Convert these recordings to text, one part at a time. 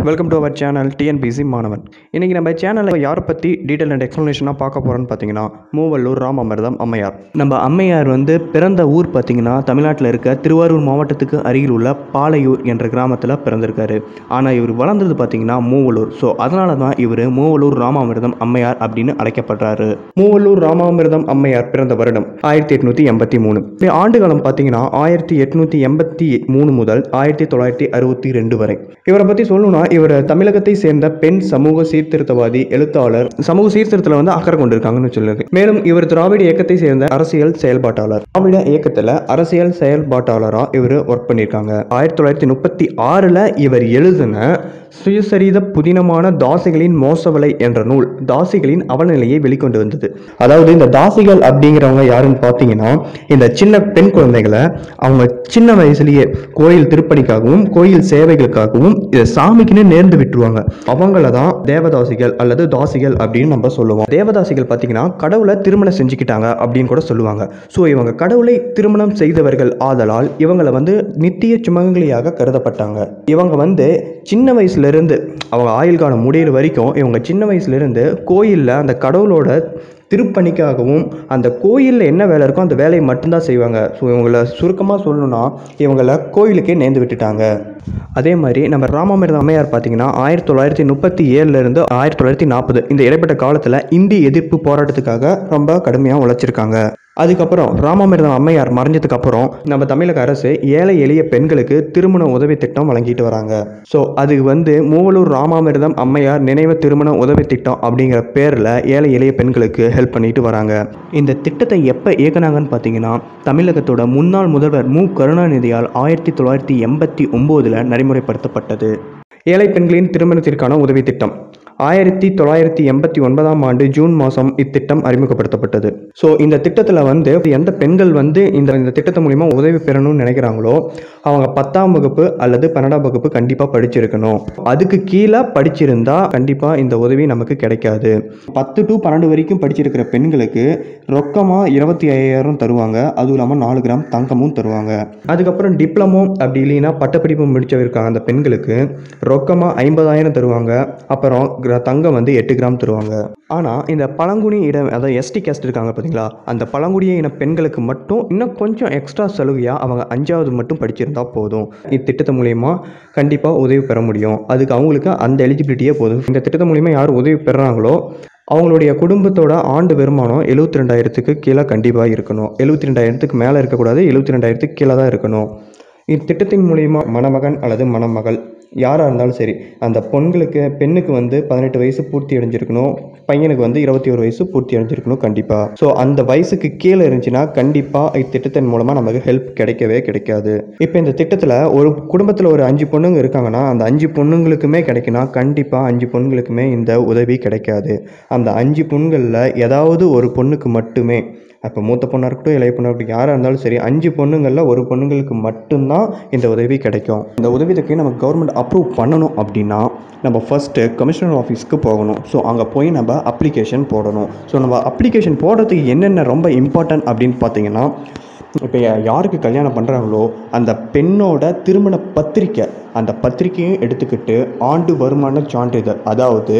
Welcome to our channel TNPSC மாணவன் இன்றைக்கி நம்ம சேனலில் யாரை பற்றி டீட்டெயில் அண்ட் எக்ஸ்ப்ளனேஷனாக பார்க்க போகிறோன்னு பார்த்தீங்கன்னா மூவல்லூர் ராமாமிர்தம் அம்மையார் நம்ம அம்மையார் வந்து பிறந்த ஊர் பார்த்தீங்கன்னா தமிழ்நாட்டில் இருக்க திருவாரூர் மாவட்டத்துக்கு அருகில் உள்ள பாலையூர் என்ற கிராமத்தில் பிறந்திருக்காரு ஆனால் இவர் வளர்ந்தது பார்த்தீங்கன்னா மூவலூர் ஸோ அதனால தான் இவர் மூவலூர் ராமாமிர்தம் அம்மையார் அப்படின்னு அழைக்கப்படுறாரு மூவலூர் ராமாமிர்தம் அம்மையார் பிறந்த வருடம் ஆயிரத்தி எட்நூற்றி எண்பத்தி மூணு ஆண்டு காலம் பார்த்தீங்கன்னா ஆயிரத்தி எட்நூற்றி எண்பத்தி மூணு முதல் ஆயிரத்தி தொள்ளாயிரத்தி அறுபத்தி ரெண்டு வரை இவரை பற்றி சொல்லணும்னா இவர் தமிழகத்தை சேர்ந்த பெண் சமூக சீர்திருத்தவாதி எழுத்தாளர் சமூக சீர்திருத்தத்தில் வந்து அக்கறை கொண்டிருக்காங்கன்னு சொல்லுது மேலும் இவர் திராவிட இயக்கத்தை சேர்ந்த அரசியல் செயல்பாட்டாளர் திராவிட இயக்கத்தில் அரசியல் செயல்பாட்டாளராக இவர் ஒர்க் பண்ணியிருக்காங்க ஆயிரத்தி தொள்ளாயிரத்தி முப்பத்தி ஆறில் இவர் எழுதின சுயசரித புதினமான தாசிகளின் மோசவலை என்ற நூல் தாசிகளின் அவலநிலையை வெளிக்கொண்டு வந்தது அதாவது இந்த தாசிகள் அப்படிங்கிறவங்க யாருன்னு பார்த்தீங்கன்னா இந்த சின்ன பெண் குழந்தைகளை அவங்க சின்ன வயசுலயே கோயில் திருப்பணிக்காகவும் கோயில் சேவைகளுக்காகவும் இதை சாமிக்குன்னு நேர்ந்து விட்டுருவாங்க அவங்கள தான் தேவதாசிகள் அல்லது தாசிகள் அப்படின்னு நம்ம சொல்லுவோம் தேவதாசிகள் பார்த்தீங்கன்னா கடவுளை திருமணம் செஞ்சுக்கிட்டாங்க அப்படின்னு கூட சொல்லுவாங்க ஸோ இவங்க கடவுளை திருமணம் செய்தவர்கள் ஆதலால் இவங்களை வந்து நித்திய சுமங்கலியாக கருதப்பட்டாங்க இவங்க வந்து சின்ன வயசுலேருந்து அவங்க ஆயுள் காலம் முடியிற வரைக்கும் இவங்க சின்ன வயசுலேருந்து கோயிலில் அந்த கடவுளோட திருப்பணிக்காகவும் அந்த கோயிலில் என்ன வேலை இருக்கோ அந்த வேலையை மட்டும்தான் செய்வாங்க ஸோ இவங்களை சுருக்கமாக சொல்லணும்னா இவங்களை கோயிலுக்கே நேர்ந்து விட்டுட்டாங்க அதே மாதிரி நம்ம ராமாமிர்த அம்மையார் பார்த்தீங்கன்னா ஆயிரத்தி தொள்ளாயிரத்தி முப்பத்தி ஏழுலேருந்து ஆயிரத்தி தொள்ளாயிரத்தி நாற்பது இந்த இடைப்பட்ட காலத்தில் இந்தி எதிர்ப்பு போராட்டத்துக்காக ரொம்ப கடுமையாக உழைச்சிருக்காங்க அதுக்கப்புறம் ராமாமிர்தம் அம்மையார் மறைஞ்சதுக்கு அப்புறம் நம்ம தமிழக அரசு ஏழை எளிய பெண்களுக்கு திருமண உதவி திட்டம் வழங்கிட்டு வராங்க ஸோ அது வந்து மூவலூர் ராமாமிர்தம் அம்மையார் நினைவு திருமண உதவி திட்டம் அப்படிங்கிற பேரில் ஏழை எளிய பெண்களுக்கு ஹெல்ப் பண்ணிட்டு வராங்க இந்த திட்டத்தை எப்போ இயக்குனாங்கன்னு பார்த்தீங்கன்னா தமிழகத்தோட முன்னாள் முதல்வர் மு கருணாநிதியால் ஆயிரத்தி தொள்ளாயிரத்தி எண்பத்தி ஒம்போதில் நடைமுறைப்படுத்தப்பட்டது ஏழை பெண்களின் திருமணத்திற்கான உதவி திட்டம் ஆயிரத்தி தொள்ளாயிரத்தி எண்பத்தி ஒன்பதாம் ஆண்டு ஜூன் மாதம் இத்திட்டம் அறிமுகப்படுத்தப்பட்டது ஸோ இந்த திட்டத்தில் வந்து எந்த பெண்கள் வந்து இந்த இந்த திட்டத்து மூலிமா உதவி பெறணும்னு நினைக்கிறாங்களோ அவங்க பத்தாம் வகுப்பு அல்லது பன்னெண்டாம் வகுப்பு கண்டிப்பாக படிச்சிருக்கணும் அதுக்கு கீழே படிச்சிருந்தா கண்டிப்பாக இந்த உதவி நமக்கு கிடைக்காது பத்து டு பன்னெண்டு வரைக்கும் படிச்சிருக்கிற பெண்களுக்கு ரொக்கமாக இருபத்தி ஐயாயிரம் தருவாங்க அதுவும் இல்லாமல் நாலு கிராம் தங்கமும் தருவாங்க அதுக்கப்புறம் டிப்ளமோ அப்படி இல்லைன்னா பட்டப்படிப்பு முடிச்சவருக்காங்க அந்த பெண்களுக்கு ரொக்கமாக ஐம்பதாயிரம் தருவாங்க அப்புறம் கிர- தங்கம் வந்து எட்டு கிராம் தருவாங்க ஆனால் இந்த பழங்குடி இடம் அதாவது எஸ்டி கேஸ்ட் இருக்காங்க பார்த்தீங்களா அந்த பழங்குடிய இன பெண்களுக்கு மட்டும் இன்னும் கொஞ்சம் எக்ஸ்ட்ரா சலுகையாக அவங்க அஞ்சாவது மட்டும் படிச்சிருந்தா போதும் இத்திட்டத்து மூலயமா கண்டிப்பாக உதவி பெற முடியும் அதுக்கு அவங்களுக்கு அந்த எலிஜிபிலிட்டியே போதும் இந்த திட்டத்து மூலிமா யார் உதவி பெறுறாங்களோ அவங்களுடைய குடும்பத்தோட ஆண்டு வருமானம் எழுபத்தி ரெண்டாயிரத்துக்கு கீழே கண்டிப்பாக இருக்கணும் எழுபத்தி ரெண்டாயிரத்துக்கு மேலே இருக்கக்கூடாது எழுபத்தி ரெண்டாயிரத்துக்கு கீழே தான் இருக்கணும் இத்திட்டத்தின் மூலிமா மணமகன் அல்லது மணமகள் யாராக இருந்தாலும் சரி அந்த பொண்களுக்கு பெண்ணுக்கு வந்து பதினெட்டு வயசு பூர்த்தி அடைஞ்சிருக்கணும் பையனுக்கு வந்து இருபத்தி ஒரு வயசு பூர்த்தி அடைஞ்சிருக்கணும் கண்டிப்பாக ஸோ அந்த வயசுக்கு கீழே இருந்துச்சுன்னா கண்டிப்பாக இத்திட்டத்தின் மூலமாக நமக்கு ஹெல்ப் கிடைக்கவே கிடைக்காது இப்போ இந்த திட்டத்தில் ஒரு குடும்பத்தில் ஒரு அஞ்சு பொண்ணுங்க இருக்காங்கன்னா அந்த அஞ்சு பொண்ணுங்களுக்குமே கிடைக்குன்னா கண்டிப்பாக அஞ்சு பொண்ணுங்களுக்குமே இந்த உதவி கிடைக்காது அந்த அஞ்சு பொண்களில் ஏதாவது ஒரு பொண்ணுக்கு மட்டுமே அப்போ மூத்த பொண்ணாக இருக்கட்டும் இளைய பொண்ணாக இருக்கட்டும் யாராக இருந்தாலும் சரி அஞ்சு பொண்ணுங்களில் ஒரு பொண்ணுங்களுக்கு மட்டும்தான் இந்த உதவி கிடைக்கும் இந்த உதவிக்கு நம்ம கவர்மெண்ட் அப்ரூவ் பண்ணணும் அப்படின்னா நம்ம ஃபஸ்ட்டு கமிஷனர் ஆஃபீஸ்க்கு போகணும் ஸோ அங்கே போய் நம்ம அப்ளிகேஷன் போடணும் ஸோ நம்ம அப்ளிகேஷன் போடுறதுக்கு என்னென்ன ரொம்ப இம்பார்ட்டன்ட் அப்படின்னு பார்த்தீங்கன்னா இப்போ யாருக்கு கல்யாணம் பண்ணுறாங்களோ அந்த பெண்ணோட திருமண பத்திரிக்கை அந்த பத்திரிக்கையும் எடுத்துக்கிட்டு ஆண்டு வருமான சான்றிதழ் அதாவது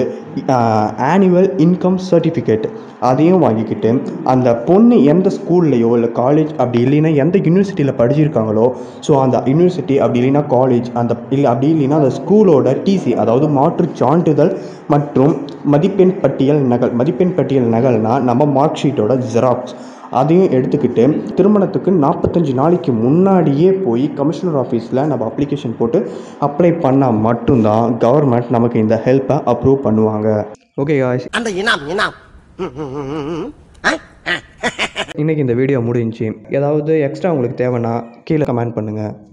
ஆனுவல் இன்கம் சர்டிஃபிகேட் அதையும் வாங்கிக்கிட்டு அந்த பொண்ணு எந்த ஸ்கூல்லையோ இல்லை காலேஜ் அப்படி இல்லைன்னா எந்த யூனிவர்சிட்டியில் படிச்சிருக்காங்களோ ஸோ அந்த யூனிவர்சிட்டி அப்படி இல்லைன்னா காலேஜ் அந்த இல்லை அப்படி இல்லைன்னா அந்த ஸ்கூலோட டிசி அதாவது மாற்று சான்றிதழ் மற்றும் மதிப்பெண் பட்டியல் நகல் மதிப்பெண் பட்டியல் நகல்னா நம்ம மார்க் ஷீட்டோட ஜெராக்ஸ் அதையும் எடுத்துக்கிட்டு திருமணத்துக்கு நாற்பத்தஞ்சு நாளைக்கு முன்னாடியே போய் கமிஷனர் ஆஃபீஸில் நம்ம அப்ளிகேஷன் போட்டு அப்ளை பண்ணால் மட்டும்தான் கவர்மெண்ட் நமக்கு இந்த ஹெல்ப்பை அப்ரூவ் பண்ணுவாங்க ஓகே காய்ஸ் அந்த இனாம் இனாம் ம், ம், ம், ம், ம். ஆ? ஆ. இன்றைக்கி இந்த வீடியோ முடிஞ்சுச்சு ஏதாவது எக்ஸ்ட்ரா உங்களுக்கு தேவைன்னா கீழே கமெண்ட் பண்ணுங்கள்